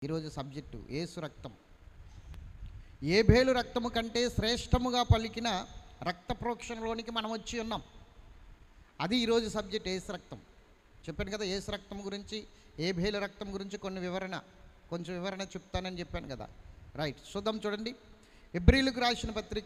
ఈరోజు సబ్జెక్టు ఏసు రక్తం ఏబేలు రక్తము కంటే శ్రేష్టముగా పలికిన రక్త ప్రోక్షణలోనికి మనం వచ్చి ఉన్నాం అది ఈరోజు సబ్జెక్ట్ ఏసు రక్తం చెప్పాను కదా ఏసు రక్తం గురించి ఏబేలు రక్తం గురించి కొన్ని వివరణ కొంచెం వివరణ చెప్తానని చెప్పాను కదా రైట్ చూద్దాం చూడండి ఎబ్రిలకు రాసిన పత్రిక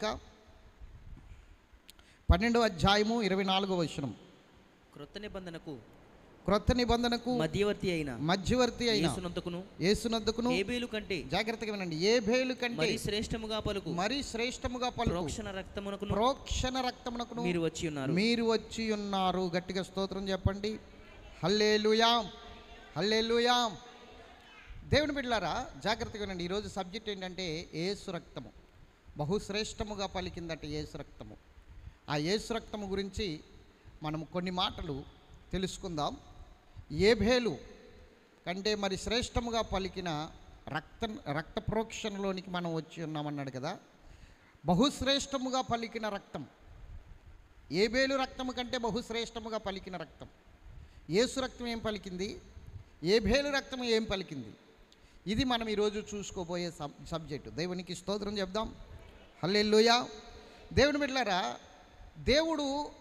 పన్నెండో అధ్యాయము ఇరవై నాలుగో వచనం క్రొత్త నిబంధనకు క్రొత్త నిబంధనకు మధ్యవర్తి అయిన మధ్యవర్తి అయిన యేసునంతకును యేసునద్దుకును ఏబేలు కంటే జాగ్రత్తగా వినండి ఏ భేలు కంటే మరి శ్రేష్టముగా పలుకు మరి శ్రేష్టముగా పలుకు ప్రోక్షణ రక్తమునకును ప్రోక్షణ రక్తమునకును మీరు వచ్చి ఉన్నారు మీరు వచ్చి ఉన్నారు గట్టిగా స్తోత్రం చెప్పండి హల్లేలుయాం హల్లేలుయాం దేవుని బిడ్డలారా జాగ్రత్తగా వినండి ఈరోజు సబ్జెక్ట్ ఏంటంటే ఏసు రక్తము బహుశ్రేష్టముగా పలికిందట ఏసు రక్తము ఆ ఏసు రక్తము గురించి మనం కొన్ని మాటలు తెలుసుకుందాం ఏభేలు కంటే మరి శ్రేష్టముగా పలికిన రక్త రక్త ప్రోక్షణలోనికి మనం వచ్చి ఉన్నామన్నాడు కదా బహుశ్రేష్టముగా పలికిన రక్తం ఏబేలు రక్తము కంటే బహుశ్రేష్టముగా పలికిన రక్తం ఏసు రక్తం ఏం పలికింది ఏబేలు రక్తం ఏం పలికింది ఇది మనం ఈరోజు చూసుకోబోయే సబ్ సబ్జెక్టు దేవునికి స్తోత్రం చెప్దాం హల్లెలూయా దేవుని బిడ్డలారా దేవుడు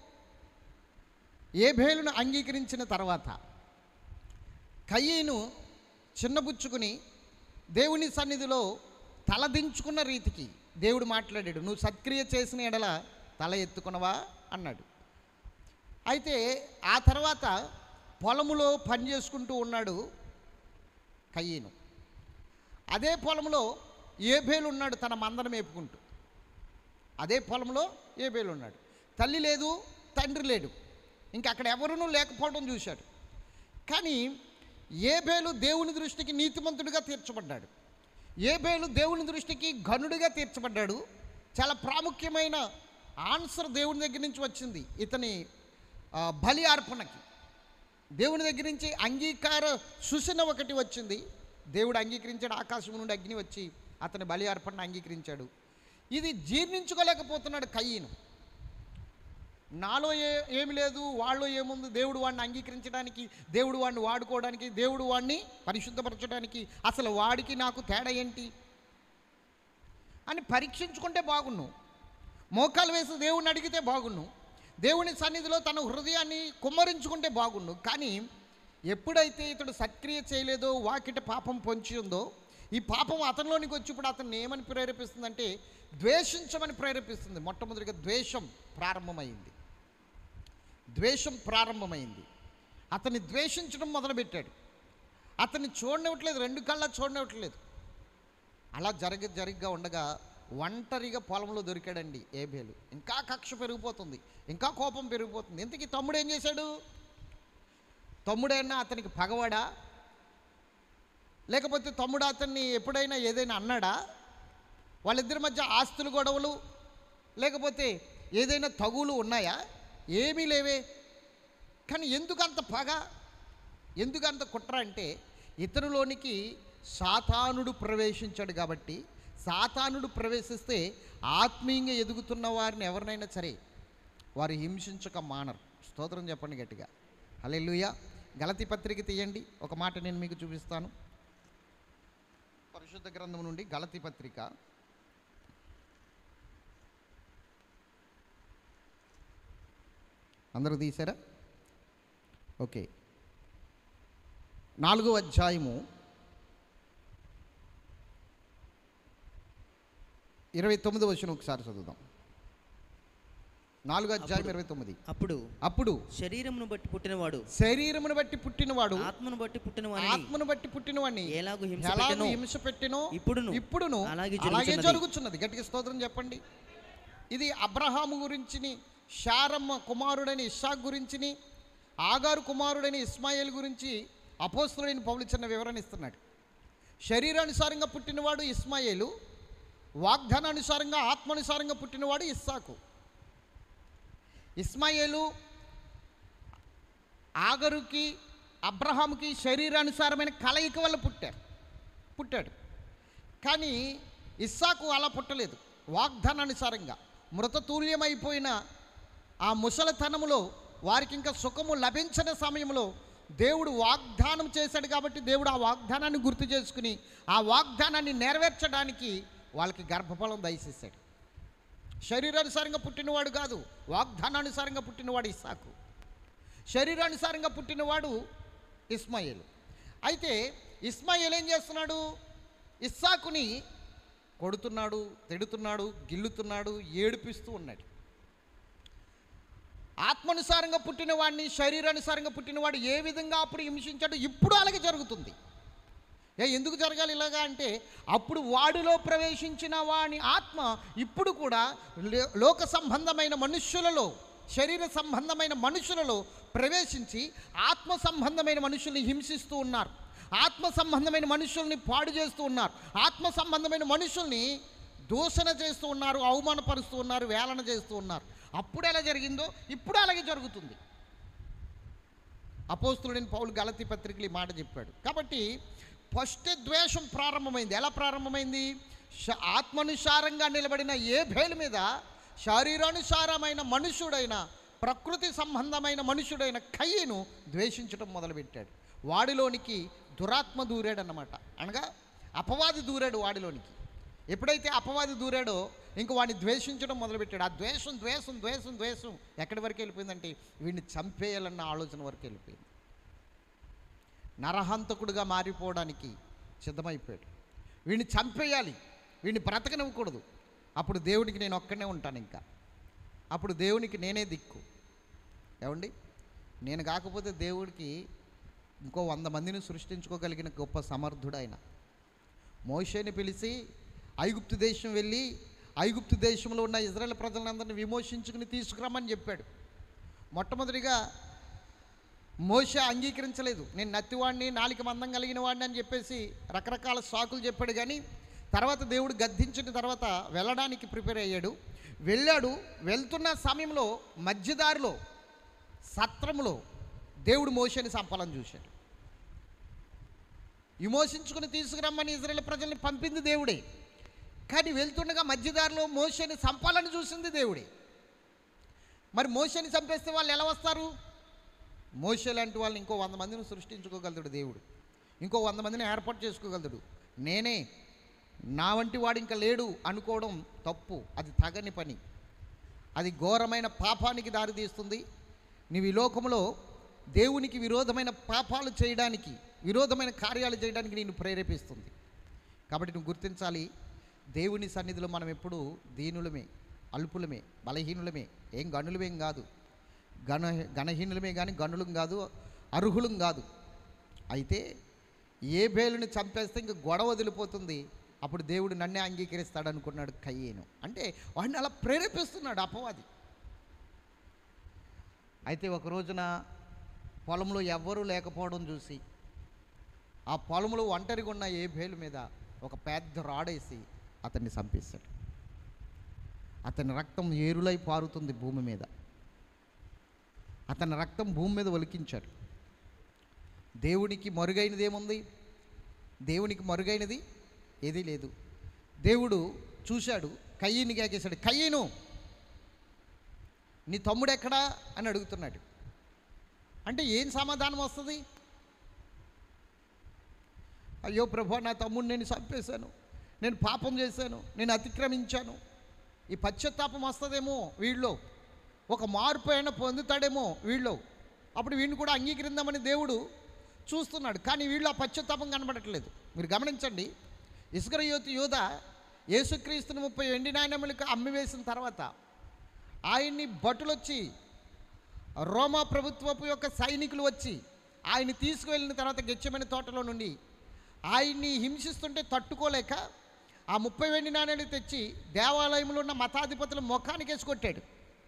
ఏబేలును అంగీకరించిన తర్వాత కయ్యను చిన్నబుచ్చుకుని దేవుని సన్నిధిలో తలదించుకున్న రీతికి దేవుడు మాట్లాడాడు నువ్వు సత్క్రియ చేసిన ఎడల తల ఎత్తుకునవా అన్నాడు అయితే ఆ తర్వాత పొలములో పని చేసుకుంటూ ఉన్నాడు కయ్యను అదే పొలంలో ఏబేలు ఉన్నాడు తన మందను మేపుకుంటూ అదే పొలంలో ఏబేలు ఉన్నాడు తల్లి లేదు తండ్రి లేడు ఇంకా అక్కడ ఎవరునూ లేకపోవడం చూశాడు కానీ ఏబేలు దేవుని దృష్టికి నీతిమంతుడిగా తీర్చబడ్డాడు ఏబేలు దేవుని దృష్టికి ఘనుడిగా తీర్చబడ్డాడు చాలా ప్రాముఖ్యమైన ఆన్సర్ దేవుని దగ్గర నుంచి వచ్చింది ఇతని ఆ, బలి అర్పణకి దేవుని దగ్గర నుంచి అంగీకార సూచన ఒకటి వచ్చింది దేవుడు అంగీకరించాడు ఆకాశం నుండి అగ్ని వచ్చి అతని బలి అర్పణ అంగీకరించాడు ఇది జీర్ణించుకోలేకపోతున్నాడు కయ్యను నాలో ఏ ఏమి లేదు వాళ్ళలో ఏముంది దేవుడు వాడిని అంగీకరించడానికి దేవుడు వాడిని వాడుకోవడానికి దేవుడు వాడిని పరిశుద్ధపరచడానికి అసలు వాడికి నాకు తేడా ఏంటి అని పరీక్షించుకుంటే బాగున్ను మోకాలు వేసి దేవుణ్ణి అడిగితే బాగున్ను దేవుని సన్నిధిలో తన హృదయాన్ని కుమ్మరించుకుంటే బాగున్ను కానీ ఎప్పుడైతే ఇతడు సత్క్రియ చేయలేదో వాకిట పాపం పొంచి ఉందో ఈ పాపం అతనిలోనికి వచ్చి ఇప్పుడు అతన్ని ఏమని ప్రేరేపిస్తుందంటే ద్వేషించమని ప్రేరేపిస్తుంది మొట్టమొదటిగా ద్వేషం ప్రారంభమైంది ద్వేషం ప్రారంభమైంది అతన్ని ద్వేషించడం మొదలుపెట్టాడు అతన్ని చూడనివ్వట్లేదు రెండు కళ్ళ చూడనివ్వట్లేదు అలా జరగ జరిగ్గా ఉండగా ఒంటరిగా పొలంలో దొరికాడండి ఏబేలు ఇంకా కక్ష పెరిగిపోతుంది ఇంకా కోపం పెరిగిపోతుంది ఇంతకీ తమ్ముడు ఏం చేశాడు తమ్ముడైనా అతనికి పగవాడా లేకపోతే తమ్ముడు అతన్ని ఎప్పుడైనా ఏదైనా అన్నాడా వాళ్ళిద్దరి మధ్య ఆస్తులు గొడవలు లేకపోతే ఏదైనా తగులు ఉన్నాయా ఏమీ లేవే కానీ ఎందుకు అంత పగ ఎందుకు అంత కుట్ర అంటే ఇతరులోనికి సాతానుడు ప్రవేశించాడు కాబట్టి సాతానుడు ప్రవేశిస్తే ఆత్మీయంగా ఎదుగుతున్న వారిని ఎవరినైనా సరే వారు హింసించక మానరు స్తోత్రం చెప్పండి గట్టిగా హల్లెలూయా గలతి పత్రిక తీయండి ఒక మాట నేను మీకు చూపిస్తాను పరిశుద్ధ గ్రంథం నుండి గలతి పత్రిక అందరూ తీసారా ఓకే నాలుగో అధ్యాయము ఇరవై తొమ్మిది వచ్చిన ఒకసారి చదువుదాం నాలుగో అధ్యాయం ఇరవై తొమ్మిది అప్పుడు అప్పుడు శరీరమును బట్టి పుట్టినవాడు శరీరమును బట్టి పుట్టినవాడు ఆత్మను బట్టి పుట్టినవాడు ఆత్మను బట్టి పుట్టినవాడిని ఎలాగూ హింస ఎలాగూ పెట్టెనో, హింస పెట్టినో ఇప్పుడును ఇప్పుడును అలాగే అలాగే జరుగుచున్నది. జరుగుతున్నది గట్టిగా స్తోత్రం చెప్పండి ఇది అబ్రహాము గురించిని షారమ్మ కుమారుడైన ఇస్సాక్ గురించిని ఆగారు కుమారుడైన ఇస్మాయిల్ గురించి అపోస్తులైన పౌలు చిన్న వివరణ ఇస్తున్నాడు శరీరానుసారంగా పుట్టినవాడు ఇస్మాయిలు వాగ్దానానుసారంగా ఆత్మానుసారంగా పుట్టినవాడు ఇస్సాకు ఇస్మాయిలు ఆగరుకి అబ్రహాముకి శరీరానుసారమైన కలయిక వల్ల పుట్టారు పుట్టాడు కానీ ఇస్సాకు అలా పుట్టలేదు వాగ్దానానుసారంగా మృతతుల్యమైపోయిన ఆ ముసలతనములో వారికి ఇంకా సుఖము లభించని సమయంలో దేవుడు వాగ్దానం చేశాడు కాబట్టి దేవుడు ఆ వాగ్దానాన్ని గుర్తు చేసుకుని ఆ వాగ్దానాన్ని నెరవేర్చడానికి వాళ్ళకి గర్భఫలం దయచేశాడు శరీరానుసారంగా పుట్టినవాడు కాదు వాగ్దానానుసారంగా పుట్టినవాడు ఇస్సాకు శరీరానుసారంగా పుట్టినవాడు ఇస్మాయిల్ అయితే ఇస్మాయిల్ ఏం చేస్తున్నాడు ఇస్సాకుని కొడుతున్నాడు తిడుతున్నాడు గిల్లుతున్నాడు ఏడిపిస్తూ ఉన్నాడు ఆత్మానుసారంగా పుట్టినవాడిని శరీరానుసారంగా పుట్టినవాడు ఏ విధంగా అప్పుడు హింసించాడో ఇప్పుడు అలాగే జరుగుతుంది ఏ ఎందుకు జరగాలి ఇలాగా అంటే అప్పుడు వాడిలో ప్రవేశించిన వాని ఆత్మ ఇప్పుడు కూడా లో- లోక సంబంధమైన మనుష్యులలో శరీర సంబంధమైన మనుషులలో ప్రవేశించి ఆత్మ సంబంధమైన మనుషుల్ని హింసిస్తూ ఉన్నారు ఆత్మ సంబంధమైన మనుషుల్ని పాడు చేస్తూ ఉన్నారు ఆత్మ సంబంధమైన మనుషుల్ని దూషణ చేస్తూ ఉన్నారు అవమానపరుస్తూ ఉన్నారు వేలన చేస్తూ ఉన్నారు అప్పుడు ఎలా జరిగిందో ఇప్పుడు అలాగే జరుగుతుంది అపోస్తుడైన పౌలు గలతి పత్రికలు ఈ మాట చెప్పాడు కాబట్టి ఫస్ట్ ద్వేషం ప్రారంభమైంది ఎలా ప్రారంభమైంది శ- ఆత్మానుసారంగా నిలబడిన ఏ భేలు మీద శారీరానుసారమైన మనుషుడైన ప్రకృతి సంబంధమైన మనుషుడైన కయ్యను ద్వేషించడం మొదలుపెట్టాడు వాడిలోనికి దురాత్మ దూరాడన్నమాట అనగా అపవాది దూరాడు వాడిలోనికి ఎప్పుడైతే అపవాది దూరాడో ఇంక వాడిని ద్వేషించడం మొదలుపెట్టాడు ఆ ద్వేషం ద్వేషం ద్వేషం ద్వేషం ఎక్కడి వరకు వెళ్ళిపోయిందంటే వీడిని చంపేయాలన్న ఆలోచన వరకు వెళ్ళిపోయింది నరహంతకుడుగా మారిపోవడానికి సిద్ధమైపోయాడు వీడిని చంపేయాలి వీడిని బ్రతకనివ్వకూడదు అప్పుడు దేవునికి నేను ఒక్కనే ఉంటాను ఇంకా అప్పుడు దేవునికి నేనే దిక్కు ఏమండి నేను కాకపోతే దేవుడికి ఇంకో వంద మందిని సృష్టించుకోగలిగిన గొప్ప సమర్థుడు ఆయన మోషేని పిలిచి ఐగుప్తు దేశం వెళ్ళి ఐగుప్తు దేశంలో ఉన్న ఇజ్రాయెల్ ప్రజలందరినీ విమోచించుకుని తీసుకురమ్మని చెప్పాడు మొట్టమొదటిగా మోషే అంగీకరించలేదు నేను నత్తివాడిని నాలిక మందం కలిగిన వాడిని అని చెప్పేసి రకరకాల సాకులు చెప్పాడు కానీ తర్వాత దేవుడు గద్దించిన తర్వాత వెళ్ళడానికి ప్రిపేర్ అయ్యాడు వెళ్ళాడు వెళ్తున్న సమయంలో మధ్యదారిలో సత్రంలో దేవుడు మోషేని సంపాలని చూశాడు విమోచించుకుని తీసుకురమ్మని ఇజ్రాయెల్ ప్రజల్ని పంపింది దేవుడే కానీ వెళ్తుండగా మధ్యదారిలో మోషేని చంపాలని చూసింది దేవుడే మరి మోషేని చంపేస్తే వాళ్ళు ఎలా వస్తారు మోషే లాంటి వాళ్ళని ఇంకో వంద మందిని సృష్టించుకోగలుగుతాడు దేవుడు ఇంకో వంద మందిని ఏర్పాటు చేసుకోగలుగుతాడు నేనే నా వంటి వాడు ఇంకా లేడు అనుకోవడం తప్పు అది తగని పని అది ఘోరమైన పాపానికి దారితీస్తుంది నీవు ఈ లోకంలో దేవునికి విరోధమైన పాపాలు చేయడానికి విరోధమైన కార్యాలు చేయడానికి నేను ప్రేరేపిస్తుంది కాబట్టి నువ్వు గుర్తించాలి దేవుని సన్నిధిలో మనం ఎప్పుడు దీనులమే అల్పులమే బలహీనులమే ఏం గనులమేం కాదు గణ గణహీనులమే కానీ గనులం కాదు అర్హులం కాదు అయితే ఏ బేలుని చంపేస్తే ఇంక గొడవ వదిలిపోతుంది అప్పుడు దేవుడు నన్నే అంగీకరిస్తాడు అనుకున్నాడు కయ్యేను అంటే వాడిని అలా ప్రేరేపిస్తున్నాడు అపవాది అయితే ఒక రోజున పొలంలో ఎవ్వరూ లేకపోవడం చూసి ఆ పొలంలో ఒంటరిగా ఉన్న ఏ బేలు మీద ఒక పెద్ద రాడేసి అతన్ని చంపేశాడు అతని రక్తం ఏరులై పారుతుంది భూమి మీద అతని రక్తం భూమి మీద ఒలికించాడు దేవునికి మరుగైనది ఏముంది దేవునికి మరుగైనది ఏదీ లేదు దేవుడు చూశాడు కయ్యని కేకేశాడు కయ్యను నీ తమ్ముడు ఎక్కడా అని అడుగుతున్నాడు అంటే ఏం సమాధానం వస్తుంది అయ్యో ప్రభు నా తమ్ముడిని నేను చంపేశాను నేను పాపం చేశాను నేను అతిక్రమించాను ఈ పశ్చాత్తాపం వస్తుందేమో వీళ్ళలో ఒక మార్పు అయినా పొందుతాడేమో వీళ్ళు అప్పుడు వీడిని కూడా అంగీకరిందామని దేవుడు చూస్తున్నాడు కానీ వీళ్ళు ఆ పశ్చాత్తాపం కనబడట్లేదు మీరు గమనించండి ఇసుకర యోతి యోధ యేసుక్రీస్తుని ముప్పై వెండి నాణ్యములకు అమ్మి వేసిన తర్వాత ఆయన్ని భటులు వచ్చి రోమా ప్రభుత్వపు యొక్క సైనికులు వచ్చి ఆయన్ని తీసుకువెళ్ళిన తర్వాత గెచ్చమైన తోటలో నుండి ఆయన్ని హింసిస్తుంటే తట్టుకోలేక ఆ ముప్పై వెండి నాణ్యాలు తెచ్చి దేవాలయంలో ఉన్న మతాధిపతుల ముఖానికి వేసి కొట్టాడు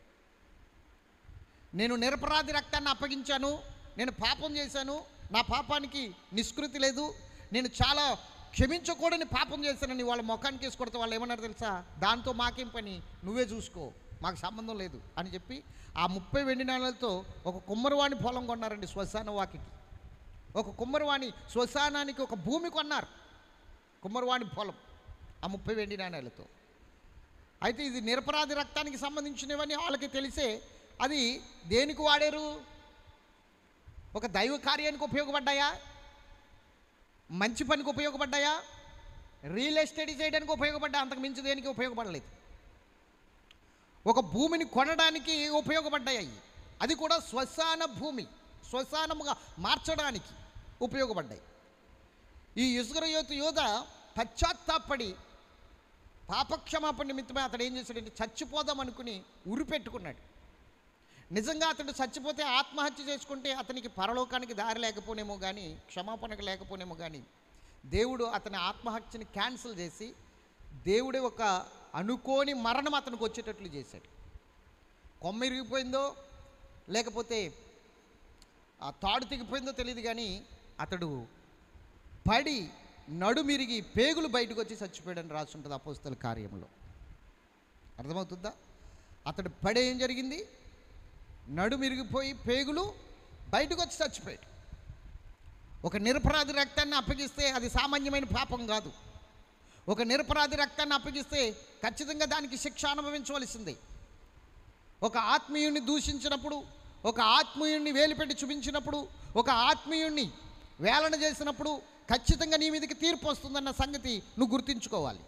నేను నిరపరాధి రక్తాన్ని అప్పగించాను నేను పాపం చేశాను నా పాపానికి నిష్కృతి లేదు నేను చాలా క్షమించకూడని పాపం చేశానని వాళ్ళ ముఖానికి వేసి కొడితే వాళ్ళు ఏమన్నారు తెలుసా దాంతో మాకేం పని నువ్వే చూసుకో మాకు సంబంధం లేదు అని చెప్పి ఆ ముప్పై వెండి నాణాలతో ఒక కుమ్మరివాణి పొలం కొన్నారండి శ్మశాన వాకికి ఒక కుమ్మరివాణి శ్మశానానికి ఒక భూమి కొన్నారు కుమ్మరివాణి పొలం ఆ ముప్పై వెండి నాణాలతో అయితే ఇది నిరపరాధి రక్తానికి సంబంధించినవని వాళ్ళకి తెలిసే అది దేనికి వాడారు ఒక దైవ కార్యానికి ఉపయోగపడ్డాయా మంచి పనికి ఉపయోగపడ్డాయా రియల్ ఎస్టేట్ చేయడానికి ఉపయోగపడ్డా అంతకు మించి దేనికి ఉపయోగపడలేదు ఒక భూమిని కొనడానికి ఉపయోగపడ్డాయి అవి. అది కూడా శ్మశాన భూమి శ్మశానముగా మార్చడానికి ఉపయోగపడ్డాయి ఈ ఇసుకర యోతు యోధ పశ్చాత్తాపడి పాపక్షమాపణ నిమిత్తమే అతడు ఏం చేశాడంటే చచ్చిపోదాం అనుకుని ఉరి పెట్టుకున్నాడు నిజంగా అతడు చచ్చిపోతే ఆత్మహత్య చేసుకుంటే అతనికి పరలోకానికి దారి లేకపోనేమో కానీ క్షమాపణకు లేకపోనేమో కానీ దేవుడు అతని ఆత్మహత్యని క్యాన్సిల్ చేసి దేవుడే ఒక అనుకోని మరణం అతనికి వచ్చేటట్లు చేశాడు కొమ్మ ఇరిగిపోయిందో లేకపోతే ఆ తాడు తెగిపోయిందో తెలియదు కానీ అతడు పడి నడుమిరిగి పేగులు బయటకు వచ్చి చచ్చిపోయాడని రాసి ఉంటుంది అపోస్తల కార్యంలో అర్థమవుతుందా అతడు పడి ఏం జరిగింది నడుమిరిగిపోయి పేగులు బయటకు వచ్చి చచ్చిపోయాడు ఒక నిరపరాధి రక్తాన్ని అప్పగిస్తే అది సామాన్యమైన పాపం కాదు ఒక నిరపరాధి రక్తాన్ని అప్పగిస్తే ఖచ్చితంగా దానికి శిక్ష అనుభవించవలసిందే ఒక ఆత్మీయుణ్ణి దూషించినప్పుడు ఒక ఆత్మీయుణ్ణి వేలిపెట్టి చూపించినప్పుడు ఒక ఆత్మీయుణ్ణి వేలన చేసినప్పుడు ఖచ్చితంగా నీ మీదకి తీర్పు వస్తుందన్న సంగతి నువ్వు గుర్తుంచుకోవాలి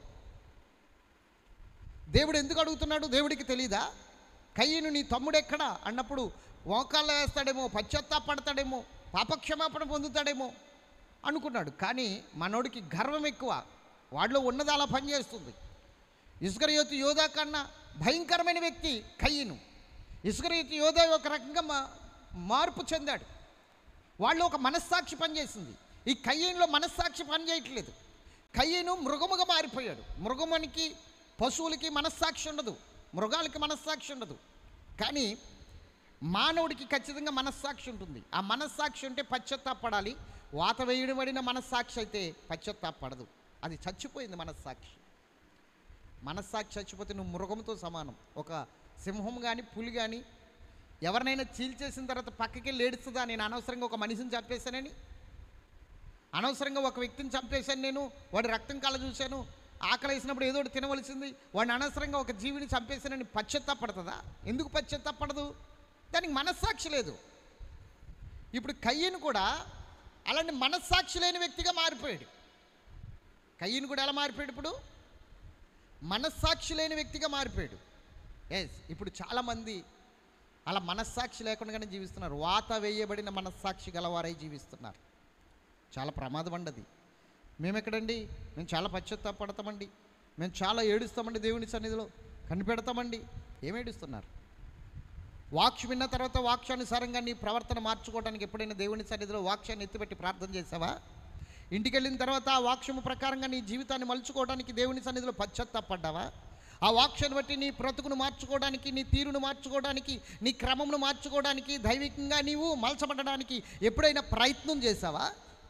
దేవుడు ఎందుకు అడుగుతున్నాడు దేవుడికి తెలీదా కయ్యను నీ తమ్ముడు ఎక్కడా అన్నప్పుడు మోకాళ్ళు వేస్తాడేమో పశ్చాత్తాపడతాడేమో పాపక్షమాపణ పొందుతాడేమో అనుకున్నాడు కానీ మనోడికి గర్వం ఎక్కువ వాడిలో ఉన్నది అలా పనిచేస్తుంది ఇసుకరయోతు యోధా కన్నా భయంకరమైన వ్యక్తి కయ్యను ఇసుకరయోతు యోధా ఒక రకంగా మా మార్పు చెందాడు వాళ్ళు ఒక మనస్సాక్షి పనిచేసింది ఈ కయ్యంలో మనస్సాక్షి పనిచేయట్లేదు కయ్యను మృగముగా మారిపోయాడు మృగమునికి పశువులకి మనస్సాక్షి ఉండదు మృగాలకి మనస్సాక్షి ఉండదు కానీ మానవుడికి ఖచ్చితంగా మనస్సాక్షి ఉంటుంది ఆ మనస్సాక్షి ఉంటే పశ్చాత్తాపడాలి వాత వేయబడిన మనస్సాక్షి అయితే పశ్చాత్తాపడదు అది చచ్చిపోయింది మనస్సాక్షి మనస్సాక్షి చచ్చిపోతే నువ్వు మృగంతో సమానం ఒక సింహం కానీ పులి కానీ ఎవరినైనా చీల్చేసిన తర్వాత పక్కకి వెళ్ళి ఏడుస్తుందా నేను అనవసరంగా ఒక మనిషిని చంపేశానని అనవసరంగా ఒక వ్యక్తిని చంపేశాను నేను వాడి రక్తం కళ్ళ చూశాను ఆకలి వేసినప్పుడు ఏదో ఒకటి తినవలసింది వాడిని అనవసరంగా ఒక జీవిని చంపేశానని పశ్చాత్తాపడుతుందా ఎందుకు పశ్చాత్తాపడదు దానికి మనస్సాక్షి లేదు ఇప్పుడు కయ్యను కూడా అలాంటి మనస్సాక్షి లేని వ్యక్తిగా మారిపోయాడు కయ్యను కూడా ఎలా మారిపోయాడు ఇప్పుడు మనస్సాక్షి లేని వ్యక్తిగా మారిపోయాడు ఎస్ ఇప్పుడు చాలామంది అలా మనస్సాక్షి లేకుండానే జీవిస్తున్నారు వాత వేయబడిన మనస్సాక్షి గలవారై జీవిస్తున్నారు చాలా ప్రమాదం అండి అది మేము ఎక్కడండి మేము చాలా పశ్చాత్తాపడతామండి మేము చాలా ఏడుస్తామండి దేవుని సన్నిధిలో కనిపెడతామండి ఏమేడుస్తున్నారు వాక్యం విన్న తర్వాత వాక్యానుసారంగా నీ ప్రవర్తన మార్చుకోవడానికి ఎప్పుడైనా దేవుని సన్నిధిలో వాక్యాన్ని ఎత్తిపెట్టి ప్రార్థన చేసావా ఇంటికి వెళ్ళిన తర్వాత ఆ వాక్యము ప్రకారంగా నీ జీవితాన్ని మలుచుకోవడానికి దేవుని సన్నిధిలో పశ్చాత్తాపడ్డావా ఆ వాక్యాన్ని బట్టి నీ బ్రతుకును మార్చుకోవడానికి నీ తీరును మార్చుకోవడానికి నీ క్రమమును మార్చుకోవడానికి దైవికంగా నీవు మలచబడడానికి ఎప్పుడైనా ప్రయత్నం చేసావా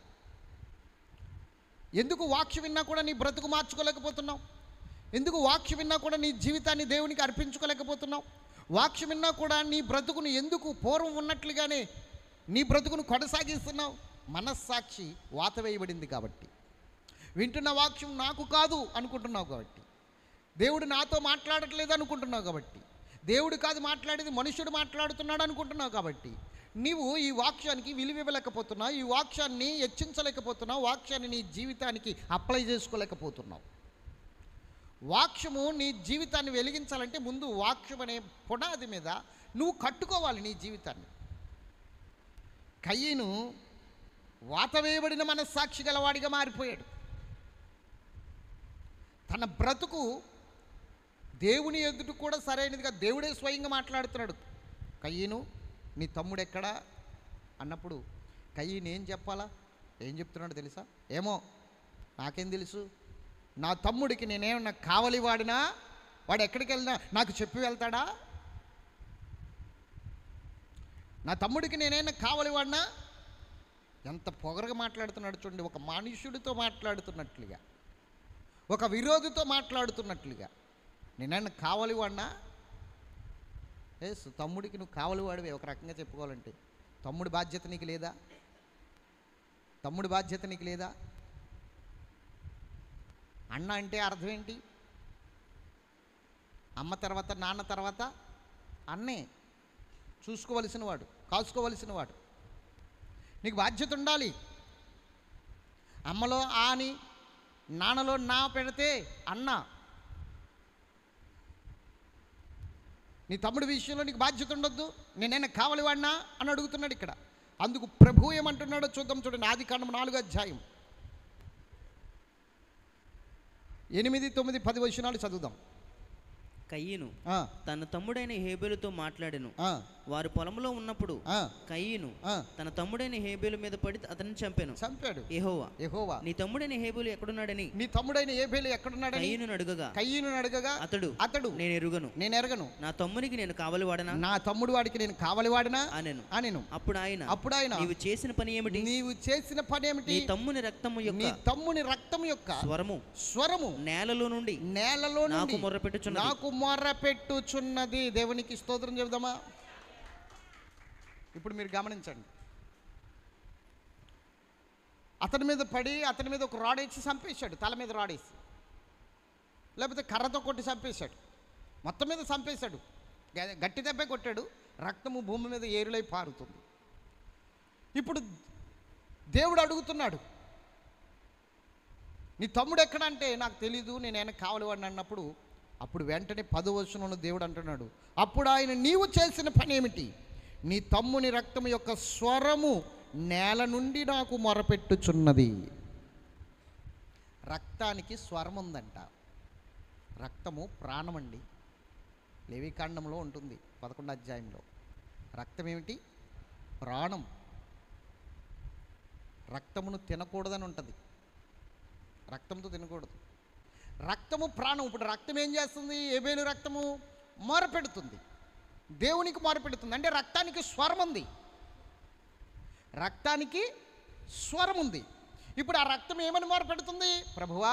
ఎందుకు వాక్యం విన్నా కూడా నీ బ్రతుకు మార్చుకోలేకపోతున్నావు ఎందుకు వాక్యం విన్నా కూడా నీ జీవితాన్ని దేవునికి అర్పించుకోలేకపోతున్నావు వాక్యం విన్నా కూడా నీ బ్రతుకును ఎందుకు పూర్వం ఉన్నట్లుగానే నీ బ్రతుకును కొనసాగిస్తున్నావు మనస్సాక్షి వాత వేయబడింది కాబట్టి వింటున్న వాక్యం నాకు కాదు అనుకుంటున్నావు కాబట్టి దేవుడు నాతో మాట్లాడట్లేదు అనుకుంటున్నావు కాబట్టి దేవుడు కాదు మాట్లాడేది మనుషుడు మాట్లాడుతున్నాడు అనుకుంటున్నావు కాబట్టి నీవు ఈ వాక్యానికి విలువ ఇవ్వలేకపోతున్నావు ఈ వాక్యాన్ని హెచ్చించలేకపోతున్నావు వాక్యాన్ని నీ జీవితానికి అప్లై చేసుకోలేకపోతున్నావు వాక్యము నీ జీవితాన్ని వెలిగించాలంటే ముందు వాక్యం అనే పునాది మీద నువ్వు కట్టుకోవాలి నీ జీవితాన్ని కయ్యను వాత వేయబడిన మనస్సాక్షి గలవాడిగా మారిపోయాడు తన బ్రతుకు దేవుని ఎదుట కూడా సరైనదిగా దేవుడే స్వయంగా మాట్లాడుతున్నాడు కయ్యను నీ తమ్ముడు ఎక్కడా అన్నప్పుడు కయ్యను ఏం చెప్పాలా ఏం చెప్తున్నాడు తెలుసా ఏమో నాకేం తెలుసు నా తమ్ముడికి నేనేమన్నా కావలి వాడినా వాడు ఎక్కడికి వెళ్ళినా నాకు చెప్పి వెళ్తాడా నా తమ్ముడికి నేనైనా కావలి వాడినా ఎంత పొగరగా మాట్లాడుతున్నాడు చూడండి ఒక మనుష్యుడితో మాట్లాడుతున్నట్లుగా ఒక విరోధితో మాట్లాడుతున్నట్లుగా నేనైనా కావలి వాడినా ఎస్ తమ్ముడికి నువ్వు కావలి వాడివే ఒక రకంగా చెప్పుకోవాలంటే తమ్ముడి బాధ్యత నీకు లేదా తమ్ముడి బాధ్యత నీకు లేదా అన్న అంటే అర్థం ఏంటి అమ్మ తర్వాత నాన్న తర్వాత అన్నే చూసుకోవలసిన వాడు కాసుకోవలసిన వాడు నీకు బాధ్యత ఉండాలి అమ్మలో ఆ అని నాన్నలో నా పెడితే అన్న నీ తమ్ముడి విషయంలో నీకు బాధ్యత ఉండొద్దు నేనైనా కావాలి వాడినా అని అడుగుతున్నాడు ఇక్కడ అందుకు ప్రభు ఏమంటున్నాడో చూద్దాం చూడండి ఆది కాండం నాలుగు అధ్యాయం ఎనిమిది తొమ్మిది పది వచనాలు చదువుదాం కయ్యను ఆ, తన తమ్ముడైన హేబేలుతో మాట్లాడెను ఆ, వారు పొలంలో ఉన్నప్పుడు ఆ, కయ్యను ఆ. తన తమ్ముడైన హేబేలు మీద పడి అతన్ని చంపాను చంపాడు యెహోవా యెహోవా నీ తమ్ముడైన హేబేలు ఎక్కడున్నాడని నీ తమ్ముడైన ఏబేలు ఎక్కడున్నాడని కయ్యను అడుగగా కయ్యను అడగగా అతడు అతడు నేను ఎరుగను నేను ఎరగను నా తమ్మునికి నేను కావలి వాడనా నా తమ్ముడు వాడికి నేను కావలి వాడినా అనెను అనెను అప్పుడు ఆయన అప్పుడు ఆయన నీవు చేసిన పని ఏమిటి నీవు చేసిన పని ఏమిటి నీ తమ్ముని రక్తము నీ యొక్క తమ్ముని రక్తం యొక్క స్వరము స్వరము నేలలో నుండి నేలలో నాకు నుండి మొర్రపెట్టుచున్నది నాకు మొర్రపెట్టుచున్నది దేవునికి స్తోత్రం చెబుదామా ఇప్పుడు మీరు గమనించండి అతని మీద పడి అతని మీద ఒక రాడ్ వేసి చంపేశాడు తల మీద రాడేసి లేకపోతే కర్రతో కొట్టి చంపేశాడు మొత్తం మీద చంపేశాడు గ- గట్టి దెబ్బే కొట్టాడు రక్తము భూమి మీద ఏరులై పారుతుంది ఇప్పుడు దేవుడు అడుగుతున్నాడు నీ తమ్ముడు ఎక్కడ అంటే నాకు తెలీదు నేను ఆయన కావాలి వాడిని అన్నప్పుడు అప్పుడు వెంటనే పదో వచనంలో దేవుడు అంటున్నాడు అప్పుడు ఆయన నీవు చేసిన పని ఏమిటి నీ తమ్ముని రక్తం యొక్క స్వరము నేల నుండి నాకు మొరపెట్టుచున్నది రక్తానికి స్వరం ఉందంట రక్తము ప్రాణమండి లేవికాండంలో ఉంటుంది పదకొండు అధ్యాయంలో రక్తం ఏమిటి ప్రాణం రక్తమును తినకూడదని ఉంటుంది రక్తంతో తినకూడదు రక్తము ప్రాణం ఇప్పుడు రక్తం ఏం చేస్తుంది ఏబేలు రక్తము మొరపెడుతుంది దేవునికి మొరపెడుతుంది అంటే రక్తానికి స్వరం ఉంది రక్తానికి స్వరం ఉంది ఇప్పుడు ఆ రక్తం ఏమని మొరపెడుతుంది ప్రభువా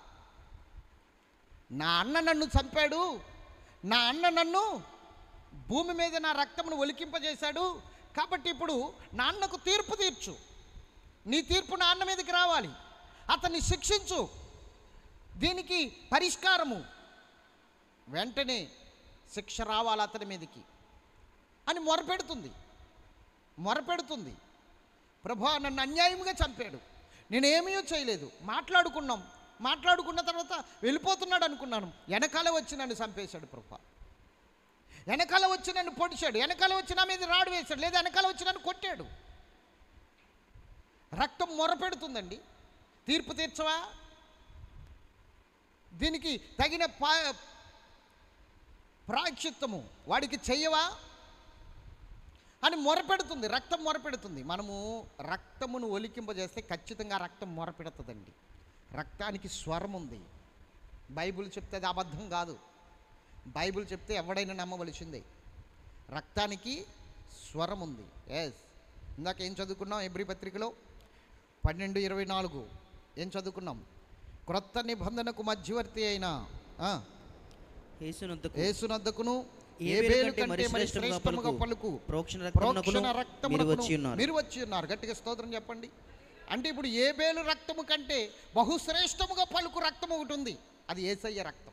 నా అన్న నన్ను చంపాడు నా అన్న నన్ను భూమి మీద నా రక్తమును ఒలికింపజేశాడు కాబట్టి ఇప్పుడు నా అన్నకు తీర్పు తీర్చు నీ తీర్పు నా అన్న మీదకి రావాలి అతన్ని శిక్షించు దీనికి పరిష్కారము వెంటనే శిక్ష రావాలి అతని మీదకి అని మొరపెడుతుంది మొరపెడుతుంది ప్రభా నన్ను అన్యాయంగా చంపాడు నేనేమీ చేయలేదు మాట్లాడుకున్నాం మాట్లాడుకున్న తర్వాత వెళ్ళిపోతున్నాడు అనుకున్నాను వెనకాల వచ్చి నన్ను చంపేశాడు ప్రభా వెనకాల వచ్చి నన్ను పొడిచాడు వెనకాల వచ్చి నా మీద రాడు వేశాడు లేదా వెనకాల వచ్చి నన్ను కొట్టాడు రక్తం మొరపెడుతుందండి తీర్పు తీర్చవా దీనికి తగిన పా ప్రాయశ్చిత్తము వాడికి చెయ్యవా అని మొరపెడుతుంది రక్తం మొరపెడుతుంది మనము రక్తమును ఒలికింపజేస్తే ఖచ్చితంగా రక్తం మొరపెడుతుందండి రక్తానికి స్వరం ఉంది బైబిల్ చెప్తే అది అబద్ధం కాదు బైబిల్ చెప్తే ఎవడైనా నమ్మవలసిందే రక్తానికి స్వరం ఉంది ఎస్ ఇందాక ఏం చదువుకున్నాం ఎబ్రి పత్రికలో పన్నెండు ఇరవై నాలుగు ఏం చదువుకున్నాం క్రొత్త నిబంధనకు మధ్యవర్తి అయిన ఆ, యేసునందుకు యేసునద్దకును ఏబేలు ఏబేలు కంటే కంటే మరి శ్రేష్టముగా శ్రేష్టముగా పలుకు. పలుకు ప్రోక్షణ ప్రోక్షణ రక్తమునకును రక్తమునకును మీరు వచ్చి ఉన్నారు మీరు వచ్చి ఉన్నారు గట్టిగా స్తోత్రం చెప్పండి అంటే ఇప్పుడు ఏబేలు రక్తము కంటే బహుశ్రేష్టముగా పలుకు రక్తం ఒకటి ఉంది అది ఏసయ్య రక్తం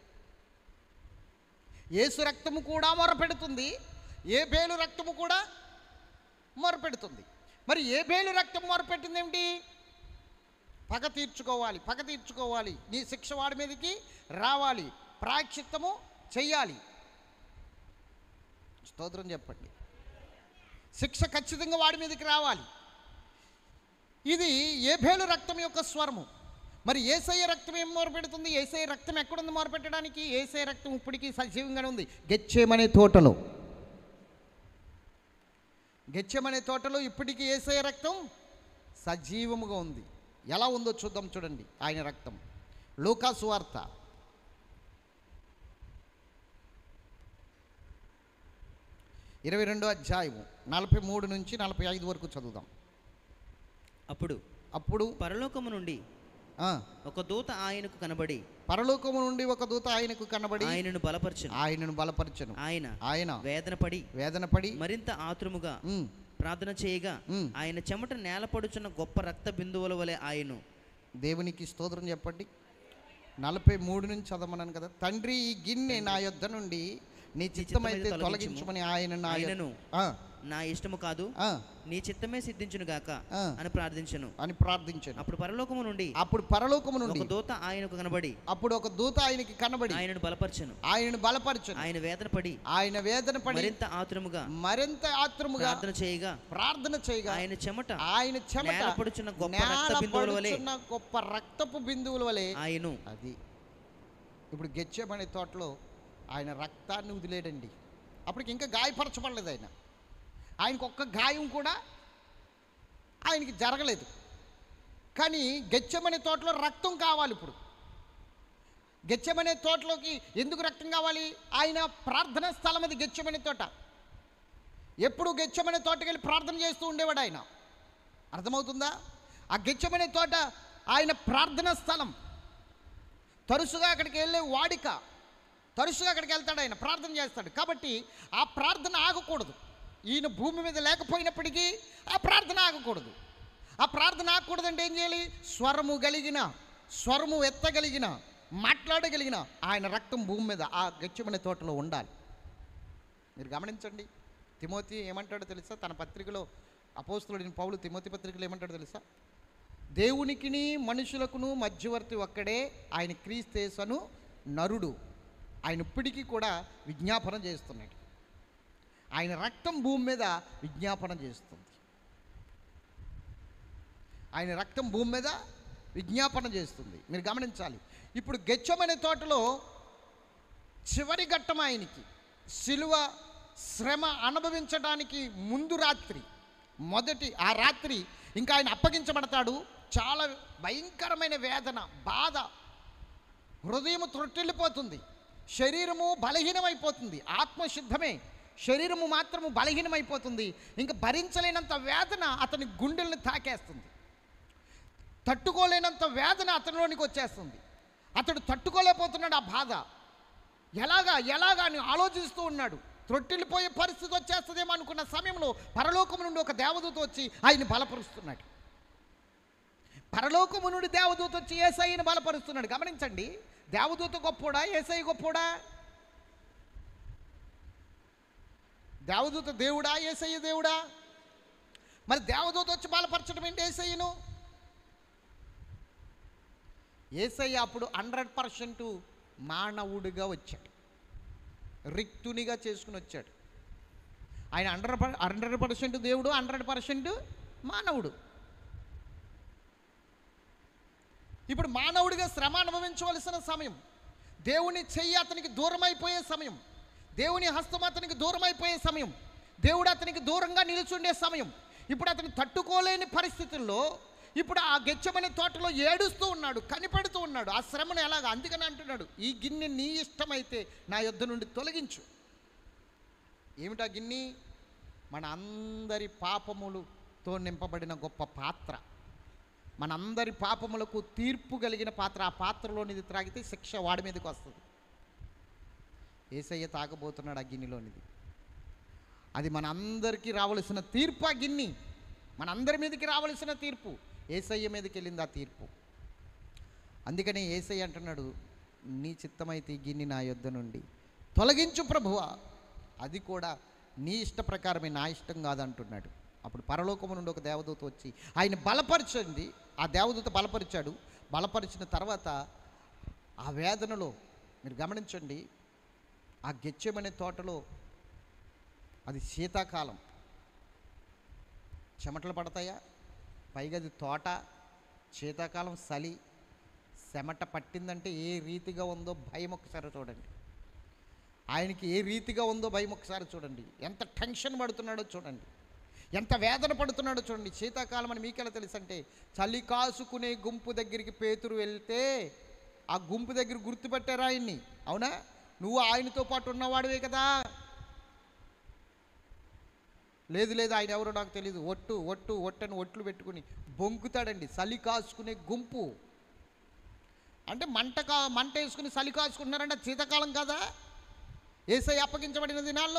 ఏసు రక్తము కూడా మొరపెడుతుంది ఏబేలు రక్తము కూడా మొరపెడుతుంది మరి ఏబేలు రక్తం మొరపెట్టింది ఏమిటి పగ తీర్చుకోవాలి పగ తీర్చుకోవాలి నీ శిక్ష వాడి మీదకి రావాలి ప్రాయశ్చిత్తము చెయ్యాలి స్తోత్రం చెప్పండి శిక్ష ఖచ్చితంగా వాడి మీదకి రావాలి ఇది ఏభేలు రక్తం యొక్క స్వరము మరి ఏసయ్య రక్తం ఏం మొరపెడుతుంది ఏసయ్య రక్తం ఎక్కడుంది మొరపెట్టడానికి ఏసయ్య రక్తం ఇప్పటికీ సజీవంగానే ఉంది గెచ్చేమనే తోటలో గెచ్చెమనే తోటలో ఇప్పటికీ ఏసయ్య రక్తం సజీవముగా ఉంది ఎలా ఉందో చూద్దాం చూడండి ఆయన రక్తం లూకాసు వార్త ఇరవై రెండో అధ్యాయము నలభై మూడు నుంచి నలభై ఐదు వరకు చదువుదాం అప్పుడు అప్పుడు పరలోకము నుండి ఆ, ఒక దూత ఆయనకు కనబడి పరలోకము నుండి ఒక దూత ఆయనకు కనబడి ఆయనను బలపరచను ఆయనను బలపరచను ఆయన ఆయన వేదన పడి వేదన పడి మరింత ఆతురముగా ఉమ్, ప్రార్థన చేయగా ఉమ్. ఆయన చెమట నేలపడుచున్న గొప్ప రక్త బిందువుల వలె ఆయను దేవునికి స్తోత్రం చెప్పండి నలభై మూడు నుంచి చదవమన్నాను కదా తండ్రి ఈ గిన్నె నా యొద్ద నుండి నీ చిత్తమైతే చిత్తమైతే తొలగించమని ఆయన నా యొద్ద- ఆయనను ఆ, నా ఇష్టము కాదు ఆ, నీ చిత్తమే సిద్ధించును గాక ఆ. అని ప్రార్థించను అని ప్రార్థించాను అప్పుడు పరలోకము నుండి అప్పుడు పరలోకము నుండి ఒక దూత ఆయనకు కనబడి అప్పుడు ఒక దూత ఆయనకి కనబడి ఆయనను బలపరచను ఆయనను బలపరచను ఆయన వేదన పడి ఆయన వేదన పడి మరింత ఆతురముగా మరింత ఆత్రముగా ప్రార్థన చేయగా ప్రార్థన చేయగా ఆయన చెమట ఆయన చెమట నేలపడుచున్న గొప్ప నేల రక్త బిందువుల వలె పడుచున్న గొప్ప రక్తపు బిందువుల వలె ఆయను అది ఇప్పుడు గెచ్చేమనే తోటలో ఆయన రక్తాన్ని వదిలేడండి అప్పటికి ఇంకా గాయపరచబడలేదు ఆయన ఆయనకు ఒక్క గాయం కూడా ఆయనకి జరగలేదు కానీ గెచ్చమనే తోటలో రక్తం కావాలి ఇప్పుడు గెచ్చమనే తోటలోకి ఎందుకు రక్తం కావాలి ఆయన ప్రార్థన స్థలం అది గెచ్చమనే తోట ఎప్పుడు గెచ్చమనే తోటకి వెళ్ళి ప్రార్థన చేస్తూ ఉండేవాడు ఆయన అర్థమవుతుందా ఆ గెచ్చమనే తోట ఆయన ప్రార్థన స్థలం తరచుగా అక్కడికి వెళ్ళే వాడిక తరచుగా అక్కడికి వెళ్తాడు ఆయన ప్రార్థన చేస్తాడు కాబట్టి ఆ ప్రార్థన ఆగకూడదు ఈయన భూమి మీద లేకపోయినప్పటికీ ఆ ప్రార్థన ఆగకూడదు ఆ ప్రార్థన ఆగకూడదంటే ఏం చేయాలి స్వరము కలిగిన స్వరము ఎత్తగలిగిన మాట్లాడగలిగిన ఆయన రక్తం భూమి మీద ఆ గచ్చమనే తోటలో ఉండాలి మీరు గమనించండి తిమోతి ఏమంటాడో తెలుసా తన పత్రికలో అపోస్తులుడిని పౌలు తిమోతి పత్రికలో ఏమంటాడో తెలుసా దేవునికిని మనుషులకును మధ్యవర్తి ఒక్కడే ఆయన క్రీస్తేసను నరుడు ఆయన ఇప్పటికీ కూడా విజ్ఞాపన చేస్తున్నాడు ఆయన రక్తం భూమి మీద విజ్ఞాపన చేస్తుంది ఆయన రక్తం భూమి మీద విజ్ఞాపన చేస్తుంది మీరు గమనించాలి ఇప్పుడు గెచ్చమనే తోటలో చివరి ఘట్టం ఆయనకి శిలువ శ్రమ అనుభవించడానికి ముందు రాత్రి మొదటి ఆ రాత్రి ఇంకా ఆయన అప్పగించబడతాడు చాలా భయంకరమైన వేదన బాధ హృదయం త్రొట్టిల్లిపోతుంది శరీరము బలహీనమైపోతుంది ఆత్మ సిద్ధమే శరీరము మాత్రము బలహీనమైపోతుంది ఇంకా భరించలేనంత వేదన అతని గుండెల్ని తాకేస్తుంది తట్టుకోలేనంత వేదన అతనిలోనికి వచ్చేస్తుంది అతడు తట్టుకోలేకపోతున్నాడు ఆ బాధ ఎలాగా ఎలాగా అని ఆలోచిస్తూ ఉన్నాడు త్రొట్టిల్లిపోయే పరిస్థితి వచ్చేస్తుందేమో అనుకున్న సమయంలో పరలోకము నుండి ఒక దేవదూత వచ్చి ఆయన్ని బలపరుస్తున్నాడు పరలోకము నుండి దేవదూత వచ్చి ఏసైని బలపరుస్తున్నాడు గమనించండి దేవదూత గొప్పోడా ఏసై గొప్పోడా దేవదూత దేవుడా ఏసయ్య దేవుడా మరి దేవదూత వచ్చి బలపరచడం ఏంటి ఏసయ్యను ఏసయ్య అప్పుడు హండ్రెడ్ పర్సెంట్ మానవుడిగా వచ్చాడు రిక్తునిగా చేసుకుని వచ్చాడు ఆయన హండ్రెడ్ హండ్రెడ్ పర్సెంట్ దేవుడు హండ్రెడ్ పర్సెంట్ మానవుడు ఇప్పుడు మానవుడిగా శ్రమ అనుభవించవలసిన సమయం దేవుని చెయ్యి అతనికి దూరం అయిపోయే సమయం దేవుని హస్తం అతనికి దూరం అయిపోయే సమయం దేవుడు అతనికి దూరంగా నిలుచుండే సమయం ఇప్పుడు అతను తట్టుకోలేని పరిస్థితుల్లో ఇప్పుడు ఆ గెచ్చమనే తోటలో ఏడుస్తూ ఉన్నాడు కనిపెడుతూ ఉన్నాడు ఆ శ్రమను ఎలాగ అందుకని అంటున్నాడు ఈ గిన్నె నీ ఇష్టమైతే నా యొద్ద నుండి తొలగించు ఏమిటా గిన్నె మన అందరి పాపములతో నింపబడిన గొప్ప పాత్ర మనందరి పాపములకు తీర్పు కలిగిన పాత్ర ఆ పాత్రలోనిది త్రాగితే శిక్ష వాడి మీదకి వస్తుంది ఏసయ్య తాగబోతున్నాడు ఆ గిన్నెలోనిది అది మనందరికీ రావలసిన తీర్పు ఆ గిన్నె మనందరి మీదకి రావలసిన తీర్పు ఏసయ్య మీదకి వెళ్ళింది ఆ తీర్పు అందుకని ఏసయ్య అంటున్నాడు నీ చిత్తమైతే ఈ గిన్నె నా యొద్ద నుండి తొలగించు ప్రభువా అది కూడా నీ ఇష్ట ప్రకారమే నా ఇష్టం కాదంటున్నాడు అప్పుడు పరలోకము నుండి ఒక దేవదూత వచ్చి ఆయన బలపరిచింది ఆ దేవదూత బలపరిచాడు బలపరిచిన తర్వాత ఆ వేదనలో మీరు గమనించండి ఆ గెచ్చెమనే తోటలో అది శీతాకాలం చెమటలు పడతాయా పైగా అది తోట శీతాకాలం చలి చెమట పట్టిందంటే ఏ రీతిగా ఉందో భయం ఒకసారి చూడండి ఆయనకి ఏ రీతిగా ఉందో భయం ఒకసారి చూడండి ఎంత టెన్షన్ పడుతున్నాడో చూడండి ఎంత వేదన పడుతున్నాడో చూడండి శీతాకాలం అని మీకెలా తెలుసు అంటే చలి కాసుకునే గుంపు దగ్గరికి పేతురు వెళ్తే ఆ గుంపు దగ్గర గుర్తుపెట్టారు ఆయన్ని అవునా నువ్వు ఆయనతో పాటు ఉన్నవాడివే కదా లేదు లేదు ఆయన ఎవరో నాకు తెలియదు ఒట్టు ఒట్టు ఒట్టని ఒట్లు పెట్టుకుని బొంకుతాడండి చలి కాసుకునే గుంపు అంటే మంట కా మంట వేసుకుని చలి కాసుకుంటున్నారంటే అది శీతాకాలం కదా ఏసై అప్పగించబడిన దినాల్లో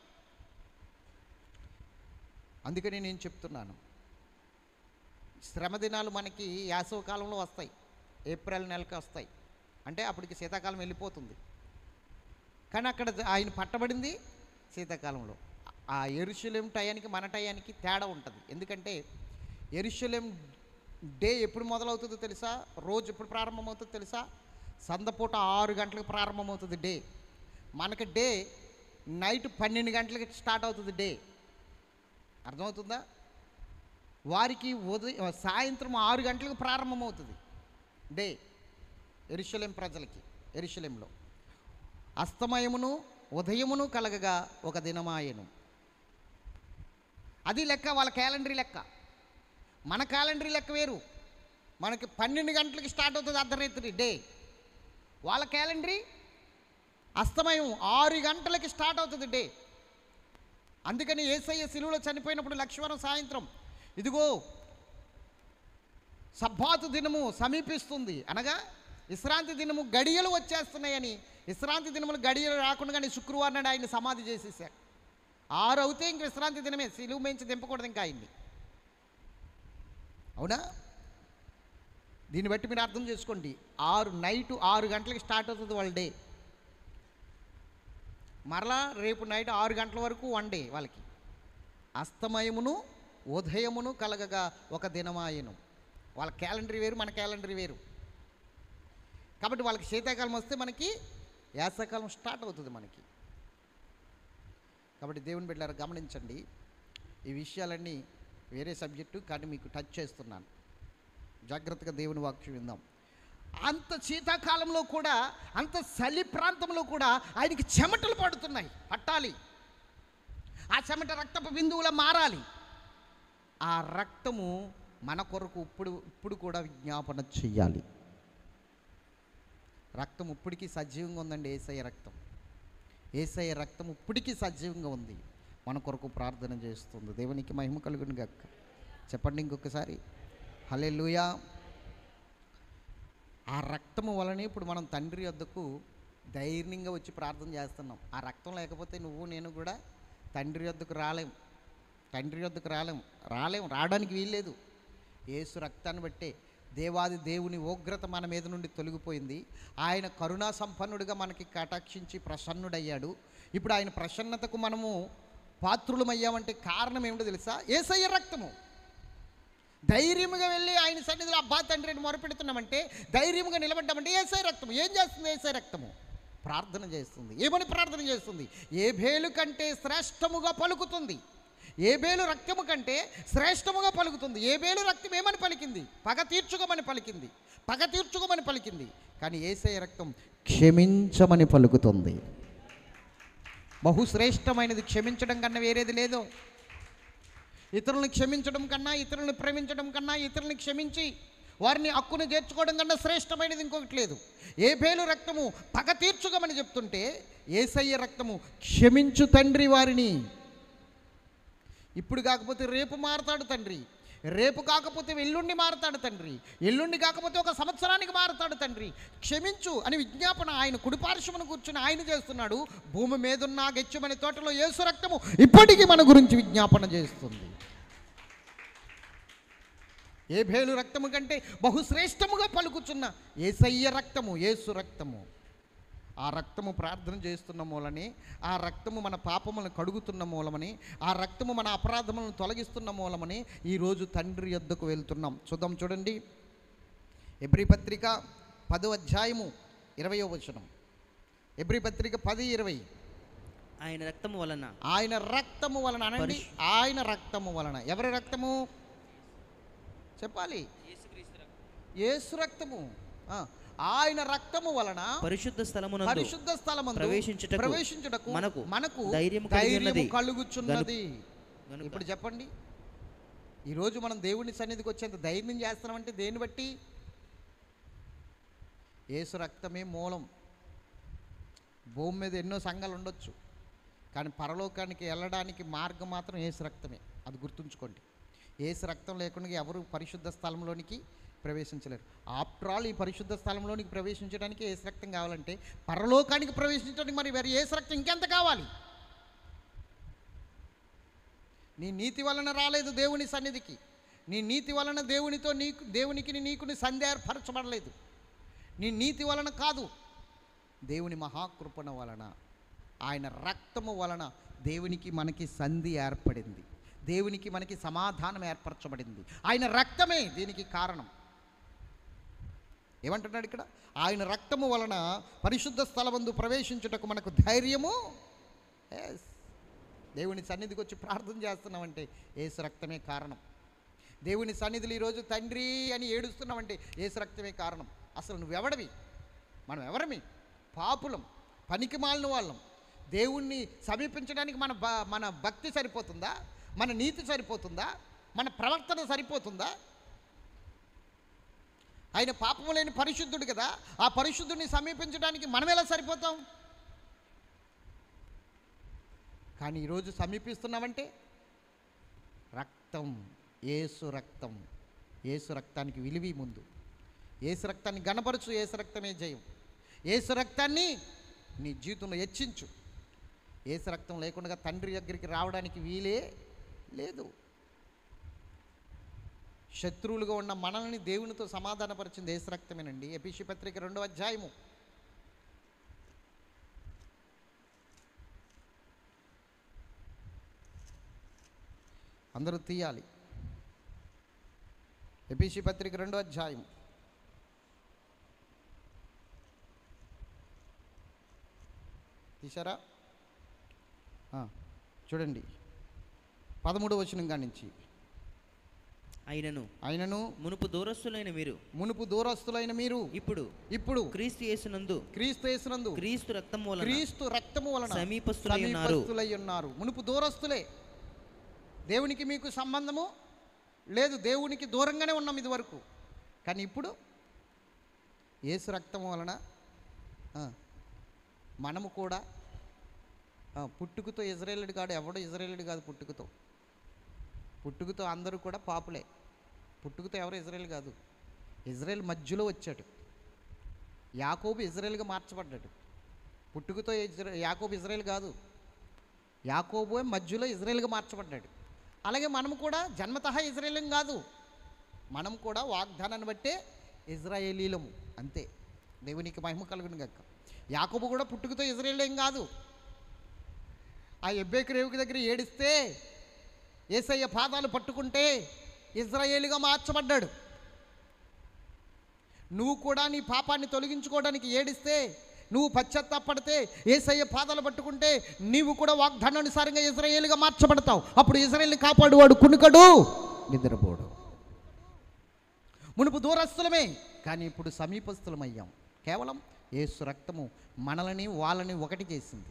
అందుకని నేను చెప్తున్నాను శ్రమ దినాలు మనకి యాసవ కాలంలో వస్తాయి ఏప్రిల్ నెలకి వస్తాయి అంటే అప్పటికి శీతాకాలం వెళ్ళిపోతుంది కానీ అక్కడ ఆయన పట్టబడింది శీతాకాలంలో ఆ ఎరుషలేం టయానికి మన టయానికి తేడా ఉంటుంది ఎందుకంటే ఎరుషలేం డే ఎప్పుడు మొదలవుతుందో తెలుసా రోజు ఎప్పుడు ప్రారంభమవుతుందో తెలుసా సందపూట ఆరు గంటలకు ప్రారంభమవుతుంది డే మనకి డే నైట్ పన్నెండు గంటలకి స్టార్ట్ అవుతుంది డే అర్థమవుతుందా వారికి ఉదయం సాయంత్రం ఆరు గంటలకు ప్రారంభమవుతుంది డే ఎరుషలేం ప్రజలకి ఎరుషలేంలో అస్తమయమును ఉదయమును కలగగా ఒక దినమాయను అది లెక్క వాళ్ళ క్యాలెండరీ లెక్క మన క్యాలెండరీ లెక్క వేరు మనకి పన్నెండు గంటలకి స్టార్ట్ అవుతుంది అర్ధరాత్రి డే వాళ్ళ క్యాలెండరీ అస్తమయం ఆరు గంటలకి స్టార్ట్ అవుతుంది డే అందుకని ఏసయ్య సిలువలో చనిపోయినప్పుడు లక్ష్మణం సాయంత్రం ఇదిగో సబ్బాతు దినము సమీపిస్తుంది అనగా విశ్రాంతి దినము గడియలు వచ్చేస్తున్నాయని విశ్రాంతి దినములు గడియలు రాకుండా కానీ శుక్రవారం నాడు ఆయన్ని సమాధి చేసేసారు ఆరు అవుతే ఇంక విశ్రాంతి దినమే సిలువు మేంచి దింపకూడదు ఇంకా ఆయన్ని అవునా దీన్ని బట్టి మీరు అర్థం చేసుకోండి ఆరు నైట్ ఆరు గంటలకి స్టార్ట్ అవుతుంది వాళ్ళ డే మరలా రేపు నైట్ ఆరు గంటల వరకు వన్ డే వాళ్ళకి అస్తమయమును ఉదయమును కలగగా ఒక దినమాయను వాళ్ళ క్యాలెండర్ వేరు మన క్యాలెండర్ వేరు కాబట్టి వాళ్ళకి శీతాకాలం వస్తే మనకి వేసవకాలం స్టార్ట్ అవుతుంది మనకి కాబట్టి దేవుని బిడ్డలారా గమనించండి ఈ విషయాలన్నీ వేరే సబ్జెక్టు కానీ మీకు టచ్ చేస్తున్నాను జాగ్రత్తగా దేవుని వాక్యం విందాం అంత శీతాకాలంలో కూడా అంత చలి ప్రాంతంలో కూడా ఆయనకి చెమటలు పడుతున్నాయి పట్టాలి ఆ చెమట రక్తపు బిందువులా మారాలి ఆ రక్తము మన కొరకు ఇప్పుడు ఇప్పుడు కూడా విజ్ఞాపన చెయ్యాలి రక్తం ఇప్పటికీ సజీవంగా ఉందండి ఏసయ్య రక్తం ఏసయ్య రక్తం ఇప్పటికీ సజీవంగా ఉంది మన కొరకు ప్రార్థన చేస్తుంది దేవునికి మహిమ కలుగును గక్క చెప్పండి ఇంకొకసారి హలే ఆ రక్తము వలనే ఇప్పుడు మనం తండ్రి వద్దకు ధైర్యంగా వచ్చి ప్రార్థన చేస్తున్నాం ఆ రక్తం లేకపోతే నువ్వు నేను కూడా తండ్రి వద్దకు రాలేం తండ్రి వద్దకు రాలేం రాలేం రావడానికి వీల్లేదు యేసు రక్తాన్ని బట్టే దేవాది దేవుని ఉగ్రత మన మీద నుండి తొలగిపోయింది ఆయన కరుణా సంపన్నుడిగా మనకి కటాక్షించి ప్రసన్నుడయ్యాడు ఇప్పుడు ఆయన ప్రసన్నతకు మనము పాత్రులమయ్యామంటే కారణం ఏమిటో తెలుసా ఏసయ్య రక్తము ధైర్యముగా వెళ్ళి ఆయన సన్నిధిలో అబ్బా తండ్రి అని మొరపెడుతున్నామంటే ధైర్యముగా నిలబడ్డామంటే ఏసై రక్తము ఏం చేస్తుంది ఏసై రక్తము ప్రార్థన చేస్తుంది ఏమని ప్రార్థన చేస్తుంది ఏ భేలు కంటే శ్రేష్టముగా పలుకుతుంది ఏ బేలు రక్తము కంటే శ్రేష్టముగా పలుకుతుంది ఏ బేలు రక్తం ఏమని పలికింది పగ తీర్చుకోమని పలికింది పగ తీర్చుకోమని పలికింది కానీ ఏసై రక్తం క్షమించమని పలుకుతుంది బహుశ్రేష్టమైనది క్షమించడం కన్నా వేరేది లేదు ఇతరులను క్షమించడం కన్నా ఇతరులను ప్రేమించడం కన్నా ఇతరులను క్షమించి వారిని హక్కును చేర్చుకోవడం కన్నా శ్రేష్టమైనది ఇంకొకటి లేదు ఏ పేలు రక్తము పగ తీర్చుకోమని చెప్తుంటే ఏసయ్య రక్తము క్షమించు తండ్రి వారిని ఇప్పుడు కాకపోతే రేపు మారతాడు తండ్రి రేపు కాకపోతే ఎల్లుండి మారతాడు తండ్రి ఎల్లుండి కాకపోతే ఒక సంవత్సరానికి మారతాడు తండ్రి క్షమించు అని విజ్ఞాపన ఆయన కుడిపార్శ్వమును కూర్చుని ఆయన చేస్తున్నాడు భూమి మీదున్న ఆ గెచ్చమని తోటలో యేసు రక్తము ఇప్పటికీ మన గురించి విజ్ఞాపన చేస్తుంది ఏ భేలు రక్తము కంటే బహుశ్రేష్టముగా పలుకుచున్న ఏసయ్య రక్తము ఏసు రక్తము ఆ రక్తము ప్రార్థన చేస్తున్న మూలని ఆ రక్తము మన పాపములను కడుగుతున్న మూలమని ఆ రక్తము మన అపరాధములను తొలగిస్తున్న మూలమని ఈరోజు తండ్రి యొద్దకు వెళ్తున్నాం చూద్దాం చూడండి ఎబ్రి పత్రిక పదో అధ్యాయము ఇరవయో వచనం ఎబ్రి పత్రిక పది ఇరవై ఆయన రక్తము వలన ఆయన రక్తము వలన అనండి పరిశు- ఆయన రక్తము వలన ఎవరి రక్తము చెప్పాలి యేసు రక్తము ఆ, ఆయన రక్తము వలన పరిశుద్ధ స్థలమునందు పరిశుద్ధ స్థలమందు ప్రవేశించుటకు ప్రవేశించుటకు మనకు మనకు ధైర్యము కలిగి ధైర్యము ఉన్నది. కలుగుచున్నది గనుక ఇప్పుడు చెప్పండి ఈరోజు మనం దేవుని సన్నిధికి వచ్చేంత ధైర్యం చేస్తున్నామంటే దేన్ని బట్టి యేసు రక్తమే మూలం భూమి మీద ఎన్నో సంఘాలు ఉండొచ్చు కానీ పరలోకానికి వెళ్ళడానికి మార్గం మాత్రం ఏసు రక్తమే అది గుర్తుంచుకోండి ఏసు రక్తం లేకుండా ఎవరు పరిశుద్ధ స్థలంలోనికి ప్రవేశించలేరు ఆఫ్టర్ ఆల్ ఈ పరిశుద్ధ స్థలంలోనికి ప్రవేశించడానికి ఏసు రక్తం కావాలంటే పరలోకానికి ప్రవేశించడానికి మరి వేరే ఏసు రక్తం ఇంకెంత కావాలి నీ నీతి వలన రాలేదు దేవుని సన్నిధికి నీ నీతి వలన దేవునితో నీకు దేవునికి నీకుని సంధి ఏర్పరచబడలేదు నీ నీతి వలన కాదు దేవుని మహాకృపణ వలన ఆయన రక్తము వలన దేవునికి మనకి సంధి ఏర్పడింది దేవునికి మనకి సమాధానం ఏర్పరచబడింది ఆయన రక్తమే దీనికి కారణం ఏమంటున్నాడు ఇక్కడ ఆయన రక్తము వలన పరిశుద్ధ స్థలమందు ప్రవేశించుటకు మనకు ధైర్యము ఎస్ దేవుని సన్నిధికి వచ్చి ప్రార్థన చేస్తున్నామంటే ఏసు రక్తమే కారణం దేవుని సన్నిధిలో ఈరోజు తండ్రి అని ఏడుస్తున్నామంటే ఏసు రక్తమే కారణం అసలు నువ్వెవడవి మనం ఎవరమి పాపులం పనికి మాలిన వాళ్ళం దేవుణ్ణి సమీపించడానికి మన బ మన భక్తి సరిపోతుందా మన నీతి సరిపోతుందా మన ప్రవర్తన సరిపోతుందా ఆయన పాపము లేని పరిశుద్ధుడు కదా ఆ పరిశుద్ధుడిని సమీపించడానికి మనం ఎలా సరిపోతాం కానీ ఈరోజు సమీపిస్తున్నామంటే రక్తం ఏసు రక్తం ఏసు రక్తానికి విలువి ముందు ఏసు రక్తాన్ని గణపరచు ఏసు రక్తమే జయం ఏసు రక్తాన్ని నీ జీవితంలో హెచ్చించు ఏసు రక్తం లేకుండా తండ్రి దగ్గరికి రావడానికి వీలే లేదు శత్రువులుగా ఉన్న మనల్ని దేవునితో సమాధానపరిచింది ఏసు రక్తమేనండి ఎపిషి పత్రిక రెండవ అధ్యాయము అందరూ తీయాలి ఎపిసి పత్రిక రెండో అధ్యాయం తీసారా ఆ, చూడండి పదమూడు వచనం కాడి నుంచి అయినను ఆయనను మునుపు దూరస్తులైన మీరు మునుపు దూరస్తులైన మీరు ఇప్పుడు ఇప్పుడు క్రీస్తు యేసునందు క్రీస్తు యేసునందు క్రీస్తు రక్తం వలన క్రీస్తు రక్తము వలన సమీపస్తులై ఉన్నారు. సమీపస్తులై ఉన్నారు మునుపు దూరస్తులే దేవునికి మీకు సంబంధము లేదు దేవునికి దూరంగానే ఉన్నాం ఇది వరకు కానీ ఇప్పుడు ఏసు రక్తము వలన ఆ, మనము కూడా ఆ, పుట్టుకతో ఇజ్రాయేలుడు కాడు ఎవడు ఇజ్రాయేలుడు కాదు పుట్టుకతో పుట్టుకతో అందరూ కూడా పాపులే పుట్టుకతో ఎవరు ఇజ్రాయేల్ కాదు ఇజ్రాయెల్ మధ్యలో వచ్చాడు యాకోబు ఇజ్రాయెల్గా మార్చబడ్డాడు పుట్టుకతో ఇజ్రా యాకోబు ఇజ్రాయెల్ కాదు యాకోబు మధ్యలో ఇజ్రాయెల్గా మార్చబడ్డాడు అలాగే మనము కూడా జన్మతః ఇజ్రాయేలం కాదు మనం కూడా వాగ్దానాన్ని బట్టే ఇజ్రాయేలీలము అంతే దేవునికి మహిమ కలుగును గక్క యాకోబు కూడా పుట్టుకతో ఇజ్రాయేల్ ఏం కాదు ఆ ఎబ్బేకు రేవుకి దగ్గర ఏడిస్తే ఏసయ్య పాదాలు పట్టుకుంటే ఇజ్రాయేలుగా మార్చబడ్డాడు నువ్వు కూడా నీ పాపాన్ని తొలగించుకోవడానికి ఏడిస్తే నువ్వు పశ్చాత్తాపడితే ఏసయ్య పాదాలు పట్టుకుంటే నీవు కూడా వాగ్దానానుసారంగా ఇజ్రాయేలుగా మార్చబడతావు అప్పుడు ఇజ్రాయేల్ని కాపాడువాడు కునుకడు నిద్రపోడు మునుపు దూరస్తులమే కానీ ఇప్పుడు సమీపస్తులమయ్యాం కేవలం ఏసు రక్తము మనల్ని వాళ్ళని ఒకటి చేసింది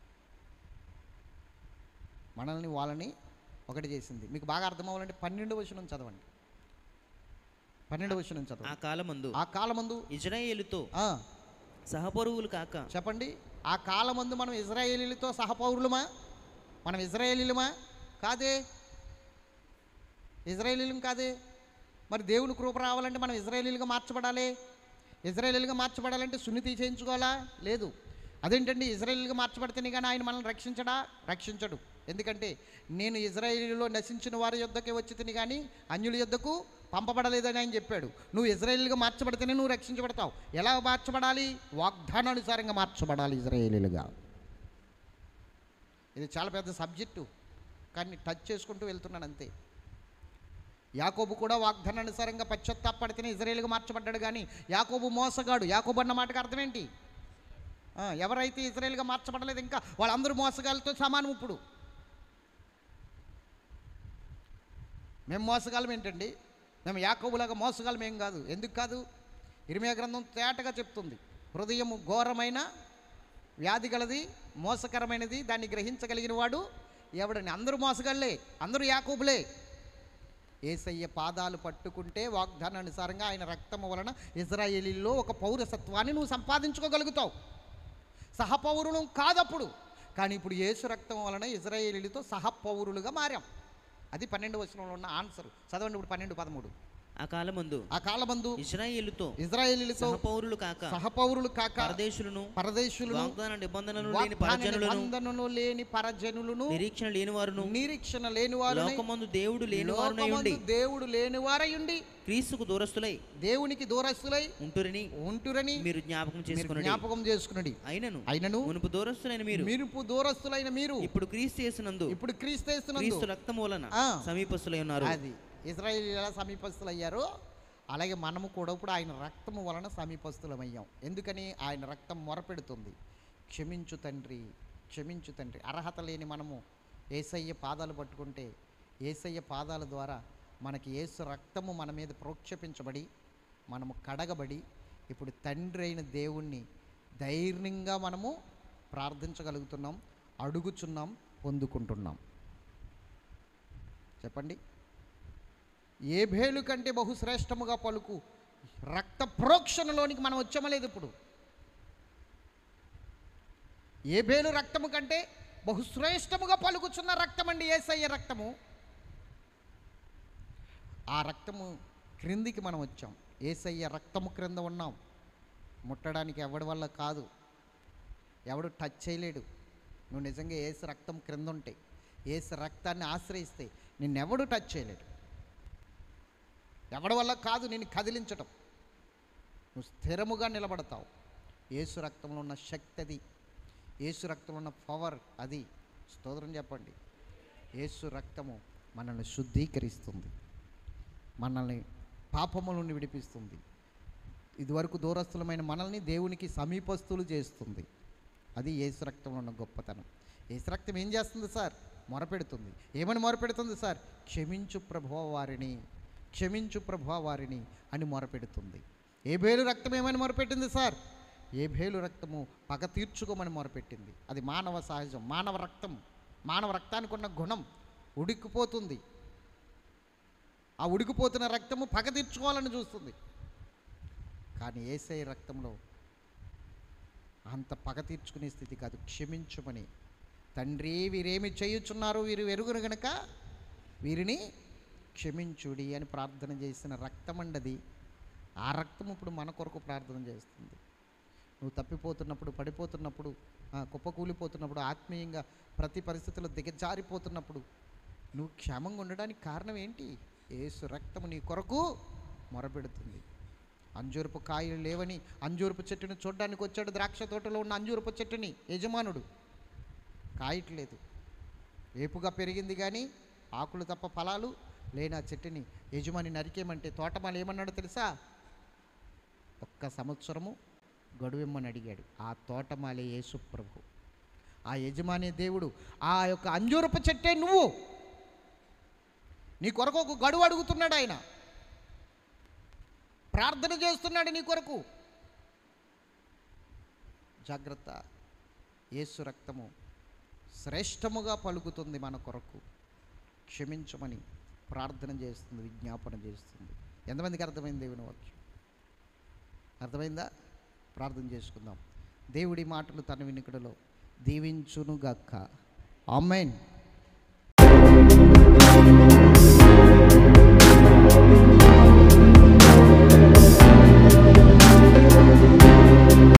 మనల్ని వాళ్ళని ఒకటి చేసింది మీకు బాగా అర్థం అవ్వాలంటే పన్నెండు వచనం చదవండి పన్నెండు వచనం ఆ చదవండి కాలమందు ఆ కాలమందు ఇజ్రాయేలుతో ఆ, సహపరువులు కాక చెప్పండి ఆ కాలమందు మనం ఇజ్రాయేలీలతో సహపౌరులమా మనం ఇజ్రాయేలీలమా కాదే ఇజ్రాయేలీలం కాదే మరి దేవుని కృప రావాలంటే మనం ఇజ్రాయేలీలుగా మార్చబడాలి ఇజ్రాయేలీలుగా మార్చబడాలంటే సున్నితి చేయించుకోవాలా లేదు అదేంటండి ఇజ్రాయేలీలుగా మార్చబడితేనే కానీ ఆయన మనల్ని రక్షించడా రక్షించడు ఎందుకంటే నేను ఇజ్రాయేలీలో నశించిన వారి యొద్దకే వచ్చి తిని కానీ అన్యుల యొద్దకు పంపబడలేదని ఆయన చెప్పాడు నువ్వు ఇజ్రాయేలీలుగా మార్చబడితేనే నువ్వు రక్షించబడతావు ఎలా మార్చబడాలి వాగ్దానానుసారంగా మార్చబడాలి ఇజ్రాయేలీలుగా ఇది చాలా పెద్ద సబ్జెక్టు కానీ టచ్ చేసుకుంటూ వెళ్తున్నాను అంతే యాకోబు కూడా వాగ్దానానుసారంగా పశ్చాత్తాపడితేనే ఇజ్రాయేల్గా మార్చబడ్డాడు కానీ యాకోబు మోసగాడు యాకోబు అన్న మాటకు అర్థం ఏంటి ఆ, ఎవరైతే ఇజ్రాయేల్గా మార్చబడలేదు ఇంకా వాళ్ళందరూ మోసగాళ్ళతో సమానం ఇప్పుడు మేము మోసగాలం ఏంటండి మేము యాకోబులాగా మోసగాలం ఏం కాదు ఎందుకు కాదు ఇరిమియా గ్రంథం తేటగా చెప్తుంది హృదయము ఘోరమైన వ్యాధి గలది మోసకరమైనది దాన్ని గ్రహించగలిగిన వాడు ఎవడని అందరూ మోసగాళ్ళే అందరూ యాకోబులే ఏసయ్య పాదాలు పట్టుకుంటే వాగ్దానానుసారంగా ఆయన రక్తము వలన ఇజ్రాయేలీలో ఒక పౌరసత్వాన్ని నువ్వు సంపాదించుకోగలుగుతావు సహపౌరులు కాదప్పుడు కానీ ఇప్పుడు యేసు రక్తం వలన ఇజ్రాయేలీలతో సహపౌరులుగా మారాం అది పన్నెండు వచనంలో ఉన్న ఆన్సర్ చదవండి ఇప్పుడు పన్నెండు పదమూడు ఆ కాలమందు ఆ కాలమందు ఇజ్రాయేలుతో ఇజ్రాయేలీలతో సహపౌరులు కాక సహపౌరులు కాక పరదేశులను పరదేశులను వాగ్దాన నిబంధనలు లేని వాగ్దాన పరజనులను నిబంధనలు లేని పరజనులను నిరీక్షణ లేని వారును నిరీక్షణ లేని వారు లోకమందు దేవుడు లేని వారునై ఉండి దేవుడు లేని వారయుండి క్రీస్తుకు దూరస్తులై దేవునికి దూరస్తులై ఉంటురని ఉంటురని మీరు జ్ఞాపకం మీరు చేసుకుని జ్ఞాపకం చేసుకున్నది అయినను అయినను మునుపు దూరస్తులైన మీరు మీరుపు దూరస్తులైన మీరు ఇప్పుడు క్రీస్తు చేసినందు ఇప్పుడు క్రీస్తేస్తున్నందు క్రీస్తు రక్తం వలన ఆ. సమీపస్తులై ఉన్నారు అది ఇజ్రాయేల్ ఎలా సమీపస్తులు అయ్యారో అలాగే మనము కూడా ఇప్పుడు ఆయన రక్తము వలన సమీపస్తులమయ్యాం ఎందుకని ఆయన రక్తం మొరపెడుతుంది క్షమించు తండ్రి క్షమించు తండ్రి అర్హత లేని మనము ఏసయ్య పాదాలు పట్టుకుంటే ఏసయ్య పాదాల ద్వారా మనకి ఏసు రక్తము మన మీద ప్రోక్షేపించబడి మనము కడగబడి ఇప్పుడు తండ్రి అయిన దేవుణ్ణి ధైర్యంగా మనము ప్రార్థించగలుగుతున్నాం అడుగుచున్నాం పొందుకుంటున్నాం చెప్పండి ఏ భేలు కంటే బహుశ్రేష్టముగా పలుకు రక్త ప్రోక్షణలోనికి మనం వచ్చమలేదు ఇప్పుడు ఏ భేలు రక్తము కంటే బహుశ్రేష్టముగా పలుకుచున్న రక్తం అండి ఏసయ్య రక్తము ఆ రక్తము క్రిందికి మనం వచ్చాం ఏసయ్య రక్తము క్రింద ఉన్నాం ముట్టడానికి ఎవడి వల్ల కాదు ఎవడు టచ్ చేయలేడు నువ్వు నిజంగా ఏసు రక్తం క్రింద ఉంటే ఏసు రక్తాన్ని ఆశ్రయిస్తే నిన్నెవడు టచ్ చేయలేడు ఎవడి వల్ల కాదు నేను కదిలించటం నువ్వు స్థిరముగా నిలబడతావు ఏసు రక్తంలో ఉన్న శక్తి అది ఏసు రక్తంలో ఉన్న పవర్ అది స్తోత్రం చెప్పండి ఏసు రక్తము మనల్ని శుద్ధీకరిస్తుంది మనల్ని పాపముల నుండి విడిపిస్తుంది ఇదివరకు దూరస్థులమైన మనల్ని దేవునికి సమీపస్తులు చేస్తుంది అది ఏసు రక్తంలో ఉన్న గొప్పతనం ఏసు రక్తం ఏం చేస్తుంది సార్ మొరపెడుతుంది ఏమని మొరపెడుతుంది సార్ క్షమించు ప్రభువ వారిని క్షమించు ప్రభువ వారిని అని మొరపెడుతుంది ఏ బేలు రక్తం ఏమని మొరపెట్టింది సార్ ఏ బేలు రక్తము పగ తీర్చుకోమని మొరపెట్టింది అది మానవ సహజం మానవ రక్తం మానవ రక్తానికి ఉన్న గుణం ఉడికిపోతుంది ఆ ఉడికిపోతున్న రక్తము పగ తీర్చుకోవాలని చూస్తుంది కానీ ఏసై రక్తంలో అంత పగ తీర్చుకునే స్థితి కాదు క్షమించమని తండ్రి వీరేమి చేయుచున్నారు వీరు వెరుగును గనక వీరిని క్షమించుడి అని ప్రార్థన చేసిన రక్తం అండది ఆ రక్తం ఇప్పుడు మన కొరకు ప్రార్థన చేస్తుంది నువ్వు తప్పిపోతున్నప్పుడు పడిపోతున్నప్పుడు ఆ, కుప్పకూలిపోతున్నప్పుడు ఆత్మీయంగా ప్రతి పరిస్థితుల్లో దిగజారిపోతున్నప్పుడు నువ్వు క్షేమంగా ఉండడానికి కారణం ఏంటి ఏసు రక్తము నీ కొరకు మొరపెడుతుంది అంజూరపు కాయలు లేవని అంజూరపు చెట్టుని చూడడానికి వచ్చాడు ద్రాక్ష తోటలో ఉన్న అంజూరపు చెట్టుని యజమానుడు కాయట్లేదు ఏపుగా పెరిగింది కానీ ఆకులు తప్ప ఫలాలు లేని ఆ చెట్టుని యజమాని నరికేమంటే తోటమాలు ఏమన్నాడు తెలుసా ఒక్క సంవత్సరము గడువిమ్మని అడిగాడు ఆ తోటమాలే యేసు ప్రభు ఆ యజమాని దేవుడు ఆ యొక్క అంజూరపు చెట్టే నువ్వు నీ కొరకు ఒక గడువు అడుగుతున్నాడు ఆయన ప్రార్థన చేస్తున్నాడు నీ కొరకు జాగ్రత్త యేసు రక్తము శ్రేష్టముగా పలుకుతుంది మన కొరకు క్షమించమని ప్రార్థన చేస్తుంది విజ్ఞాపన చేస్తుంది ఎంతమందికి అర్థమైంది దేవుని వాక్యం అర్థమైందా ప్రార్థన చేసుకుందాం దేవుడి మాటలు తన వినికిడలో దీవించునుగాక ఆమెన్